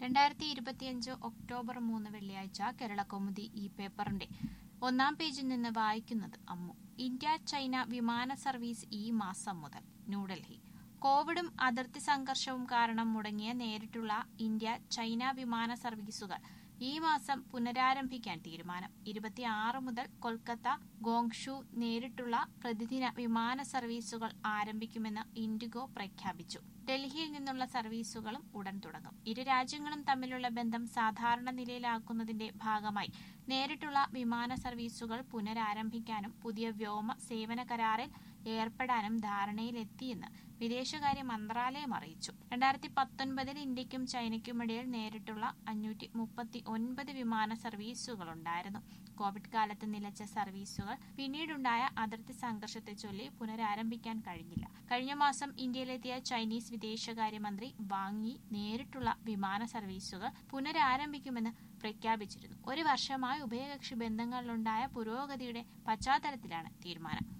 രണ്ടായിരത്തി ഇരുപത്തിയഞ്ച് ഒക്ടോബർ മൂന്ന് വെള്ളിയാഴ്ച കേരളകൗമുദി ഈ പേപ്പറിന്റെ ഒന്നാം പേജിൽ നിന്ന് വായിക്കുന്നത് അമ്മു ഇന്ത്യ ചൈന വിമാന സർവീസ് ഈ മാസം മുതൽ ന്യൂഡൽഹി കോവിഡും അതിർത്തി സംഘർഷവും കാരണം മുടങ്ങിയ നേരിട്ടുള്ള ഇന്ത്യ ചൈന വിമാന സർവീസുകൾ ഈ മാസം പുനരാരംഭിക്കാൻ തീരുമാനം ഇരുപത്തിയാറ് മുതൽ കൊൽക്കത്ത ഗോങ്ഷു നേരിട്ടുള്ള പ്രതിദിന വിമാന സർവീസുകൾ ആരംഭിക്കുമെന്ന് ഇൻഡിഗോ പ്രഖ്യാപിച്ചു ഡൽഹിയിൽ നിന്നുള്ള സർവീസുകളും ഉടൻ തുടങ്ങും ഇരു രാജ്യങ്ങളും തമ്മിലുള്ള ബന്ധം സാധാരണ നിലയിലാക്കുന്നതിന്റെ ഭാഗമായി നേരിട്ടുള്ള വിമാന സർവീസുകൾ പുനരാരംഭിക്കാനും പുതിയ വ്യോമ സേവന കരാറിൽ ഏർപ്പെടാനും ധാരണയിലെത്തിയെന്ന് വിദേശകാര്യ മന്ത്രാലയം അറിയിച്ചു രണ്ടായിരത്തി പത്തൊൻപതിൽ ഇന്ത്യക്കും ചൈനയ്ക്കുമിടയിൽ നേരിട്ടുള്ള അഞ്ഞൂറ്റി മുപ്പത്തി ഒൻപത് വിമാന സർവീസുകളുണ്ടായിരുന്നു കോവിഡ് കാലത്ത് നിലച്ച സർവീസുകൾ പിന്നീടുണ്ടായ അതിർത്തി സംഘർഷത്തെ ചൊല്ലി പുനരാരംഭിക്കാൻ കഴിഞ്ഞില്ല കഴിഞ്ഞ മാസം ഇന്ത്യയിലെത്തിയ ചൈനീസ് വിദേശകാര്യമന്ത്രി വാങ്ങി നേരിട്ടുള്ള വിമാന സർവീസുകൾ പുനരാരംഭിക്കുമെന്ന് പ്രഖ്യാപിച്ചിരുന്നു ഒരു വർഷമായി ഉഭയകക്ഷി ബന്ധങ്ങളിലുണ്ടായ പുരോഗതിയുടെ പശ്ചാത്തലത്തിലാണ് തീരുമാനം